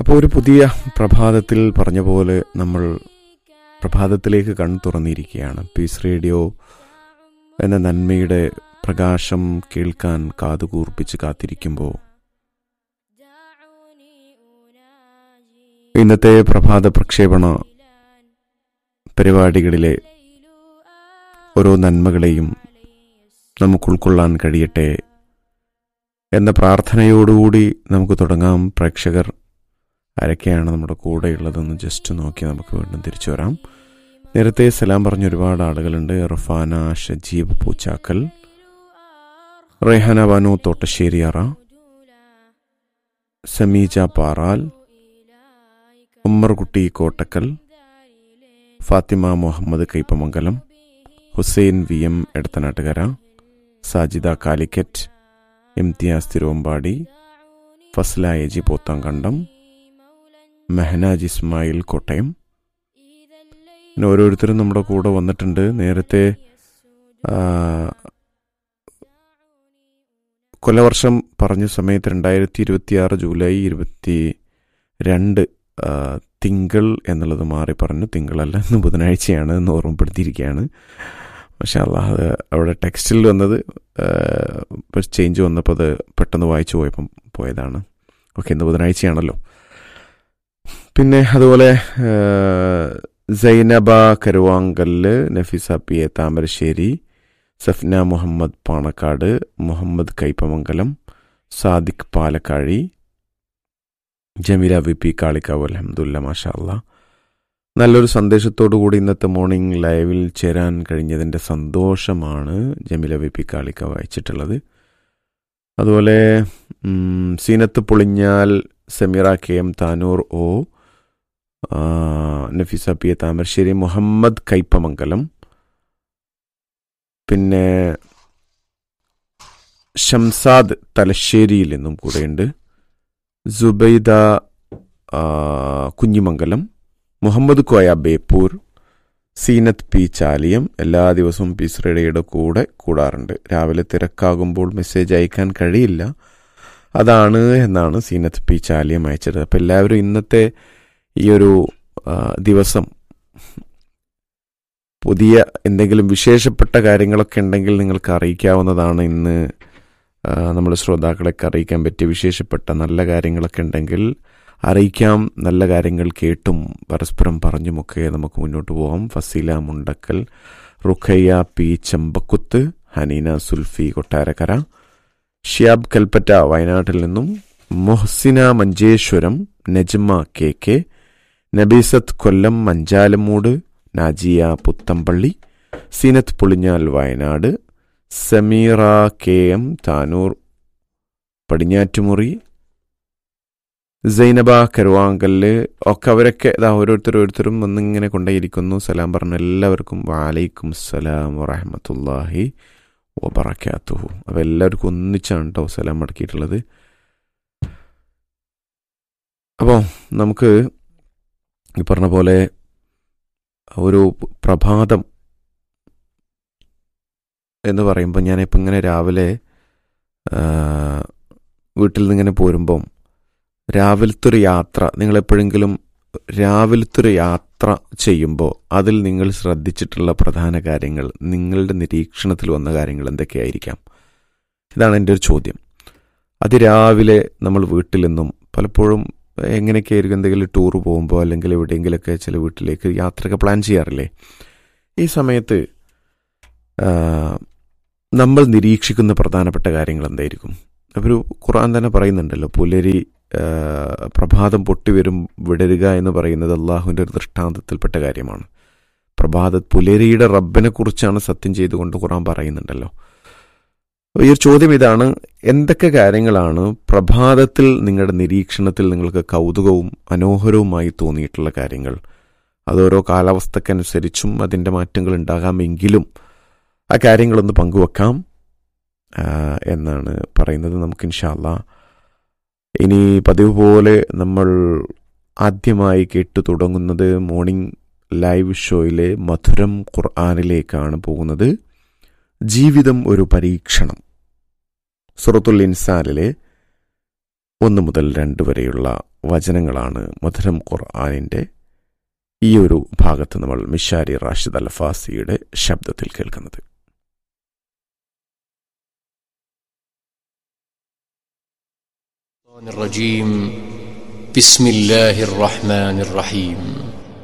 അപ്പോൾ ഒരു പുതിയ പ്രഭാതത്തിൽ പറഞ്ഞ പോലെ നമ്മൾ പ്രഭാതത്തിലേക്ക് കൺ തുറന്നിരിക്കുകയാണ് പീസ് റേഡിയോ എന്ന നന്മയുടെ പ്രകാശം കേൾക്കാൻ കാതുകൂർപ്പിച്ച് കാത്തിരിക്കുമ്പോൾ ഇന്നത്തെ പ്രഭാത പ്രക്ഷേപണ പരിപാടികളിലെ ഓരോ നന്മകളെയും നമുക്ക് ഉൾക്കൊള്ളാൻ കഴിയട്ടെ എന്ന പ്രാർത്ഥനയോടുകൂടി നമുക്ക് തുടങ്ങാം പ്രേക്ഷകർ ആരൊക്കെയാണ് നമ്മുടെ കൂടെയുള്ളതെന്ന് ജസ്റ്റ് നോക്കി നമുക്ക് വീണ്ടും തിരിച്ചു വരാം നേരത്തെ സലാം പറഞ്ഞ ഒരുപാട് ആളുകളുണ്ട് Rafana Shajeeb Poochakkal Rehana Banu Thottasseriyara Sameeja Paral Ummarkutty Kottakkal Fathima Muhammad Kaipamangalam Hussain V M Edathanattukara Sajida Calicut Imtiaz Thiruvambadi Fasla A G Pothankandam Mehnaj Ismail Kottayam പിന്നെ ഓരോരുത്തരും നമ്മുടെ കൂടെ വന്നിട്ടുണ്ട് നേരത്തെ ആ, കൊല്ലവർഷം പറഞ്ഞ സമയത്ത് രണ്ടായിരത്തി ഇരുപത്തിയാറ് ജൂലൈ ഇരുപത്തി രണ്ട് ആ, തിങ്കൾ എന്നുള്ളത് മാറി പറഞ്ഞു തിങ്കളല്ല ഇന്ന് ബുധനാഴ്ചയാണ് എന്ന് ഓർമ്മപ്പെടുത്തിയിരിക്കുകയാണ് പക്ഷെ അല്ലാഹ് അത് അവിടെ ടെക്സ്റ്റിൽ വന്നത് ഇപ്പോൾ ചേഞ്ച് വന്നപ്പോൾ അത് പെട്ടെന്ന് വായിച്ചു പോയപ്പം പോയതാണ് ഓക്കെ ഇന്ന് ബുധനാഴ്ചയാണല്ലോ പിന്നെ അതുപോലെ ആ, Zainaba Karuvankallu Nafeesa P A Thamarassery Safna Muhammad Panakkad Muhammad Kaipamangalam Sadiq Palakkazhi Jameela V P Kalikavu അലഹമുല്ല മാഷാ അല്ലാ നല്ലൊരു സന്ദേശത്തോടു കൂടി ഇന്നത്തെ മോർണിംഗ് ലൈവിൽ ചേരാൻ കഴിഞ്ഞതിൻ്റെ സന്തോഷമാണ് ജമീല വി പി കാളിക്കാവ് അയച്ചിട്ടുള്ളത് അതുപോലെ ഉം, സീനത്ത് പൊളിഞ്ഞാൽ സമീറ കെ എം താനൂർ ഒ ആ, നഫീസ പി എ താമരശ്ശേരി മുഹമ്മദ് കൈപ്പമംഗലം പിന്നെ ഷംസാദ് തലശ്ശേരിയിൽ നിന്നും കൂടെയുണ്ട് സുബൈദ ആ, കുഞ്ഞിമംഗലം മുഹമ്മദ് കോയ ബേപ്പൂർ സീനത്ത് പി ചാലിയം എല്ലാ ദിവസവും പീസ് റേഡിയോയുടെ കൂടെ കൂടാറുണ്ട് രാവിലെ തിരക്കാകുമ്പോൾ മെസ്സേജ് അയക്കാൻ കഴിയില്ല അതാണ് എന്നാണ് സീനത്ത് പി ചാലിയം അയച്ചത് അപ്പം എല്ലാവരും ഇന്നത്തെ ഈ ഒരു ആ, ദിവസം പുതിയ എന്തെങ്കിലും വിശേഷപ്പെട്ട കാര്യങ്ങളൊക്കെ ഉണ്ടെങ്കിൽ നിങ്ങൾക്ക് അറിയിക്കാവുന്നതാണ് ഇന്ന് ആ, നമ്മുടെ ശ്രോതാക്കളൊക്കെ അറിയിക്കാൻ പറ്റിയ വിശേഷപ്പെട്ട നല്ല കാര്യങ്ങളൊക്കെ ഉണ്ടെങ്കിൽ അറിയിക്കാം നല്ല കാര്യങ്ങൾ കേട്ടും പരസ്പരം പറഞ്ഞുമൊക്കെ നമുക്ക് മുന്നോട്ട് പോകാം ഫസീല മുണ്ടക്കൽ റുഖയ്യ പി ചമ്പക്കുത്ത് ഹനീന സുൽഫി കൊട്ടാരക്കര ഷിയാബ് കൽപ്പറ്റ വയനാട്ടിൽ നിന്നും Mohasina Manjeshwaram Najma K K Nabeesath Kollam Manchalamoodu Najiya Puthampally Seenath Pulinjal Wayanad Sameera K M Tanur Padinjattumuri Zainaba Karuvankallu ഒക്കെ അവരൊക്കെ ഇതാ ഓരോരുത്തർ ഓരോരുത്തരും വന്നിങ്ങനെ കൊണ്ടേയിരിക്കുന്നു സലാം പറഞ്ഞ എല്ലാവർക്കും വാലൈക്കും സലാം വറഹമത്തല്ലാഹി വബറക്കാത്തുഹു അപ്പോൾ എല്ലാവർക്കും ഒന്നിച്ചാണ് കേട്ടോ സലാം മടക്കിയിട്ടുള്ളത് അപ്പോൾ നമുക്ക് ഈ പറഞ്ഞ പോലെ ഒരു പ്രഭാതം എന്ന് പറയുമ്പോൾ ഞാനിപ്പോൾ ഇങ്ങനെ രാവിലെ ആ, വീട്ടിൽ നിന്ന് ഇങ്ങനെ പോരുമ്പം രാവിലത്തെ ഒരു യാത്ര നിങ്ങൾ എപ്പോഴെങ്കിലും രാവിലത്തെ ഒരു യാത്ര ചെയ്യുമ്പോൾ അതിൽ നിങ്ങൾ ശ്രദ്ധിച്ചിട്ടുള്ള പ്രധാന കാര്യങ്ങൾ നിങ്ങളുടെ നിരീക്ഷണത്തിൽ വന്ന കാര്യങ്ങൾ എന്തൊക്കെയായിരിക്കാം ഇതാണ് എൻ്റെ ഒരു ചോദ്യം അതിരാവിലെ നമ്മൾ വീട്ടിൽ നിന്നും പലപ്പോഴും എങ്ങനെയൊക്കെ ആയിരിക്കും എന്തെങ്കിലും ടൂർ പോകുമ്പോൾ അല്ലെങ്കിൽ എവിടെയെങ്കിലുമൊക്കെ ചില വീട്ടിലേക്ക് യാത്രയൊക്കെ പ്ലാൻ ചെയ്യാറില്ലേ ഈ സമയത്ത് ആ, നമ്മൾ നിരീക്ഷിക്കുന്ന പ്രധാനപ്പെട്ട കാര്യങ്ങൾ എന്തായിരിക്കും അപ്പോൾ ഒരു ഖുർആൻ തന്നെ പറയുന്നുണ്ടല്ലോ പുലരി ആ, പ്രഭാതം പൊട്ടി വരും വിടരുക എന്ന് പറയുന്നത് അള്ളാഹുവിൻ്റെ ഒരു ദൃഷ്ടാന്തത്തിൽപ്പെട്ട കാര്യമാണ് പ്രഭാത പുലരിയുടെ റബ്ബിനെ കുറിച്ചാണ് സത്യം ചെയ്തുകൊണ്ട് ഖുർആൻ പറയുന്നുണ്ടല്ലോ ഈ ഒരു ചോദ്യം ഇതാണ് എന്തൊക്കെ കാര്യങ്ങളാണ് പ്രഭാതത്തിൽ നിങ്ങളുടെ നിരീക്ഷണത്തിൽ നിങ്ങൾക്ക് കൗതുകവും മനോഹരവുമായി തോന്നിയിട്ടുള്ള കാര്യങ്ങൾ അതോരോ കാലാവസ്ഥക്കനുസരിച്ചും അതിൻ്റെ മാറ്റങ്ങൾ ഉണ്ടാകാമെങ്കിലും ആ കാര്യങ്ങളൊന്ന് പങ്കുവെക്കാം ആ, എന്നാണ് പറയുന്നത് നമുക്ക് ഇൻഷാല്ല ഇനി പതിവ് പോലെ നമ്മൾ ആദ്യമായി കേട്ടു തുടങ്ങുന്നത് മോർണിംഗ് ലൈവ് ഷോയിലെ മധുരം ഖുർആാനിലേക്കാണ് പോകുന്നത് ജീവിതം ഒരു പരീക്ഷണം സുറത്തുൽ ഇൻസാനിലെ ഒന്ന് മുതൽ രണ്ട് വരെയുള്ള വചനങ്ങളാണ് മധുരം ഖുർആാനിൻ്റെ ഈ ഒരു ഭാഗത്ത് നമ്മൾ മിഷാരി റാഷിദ് അൽഫാസിയുടെ ശബ്ദത്തിൽ കേൾക്കുന്നത് الرجيم بسم الله الرحمن الرحيم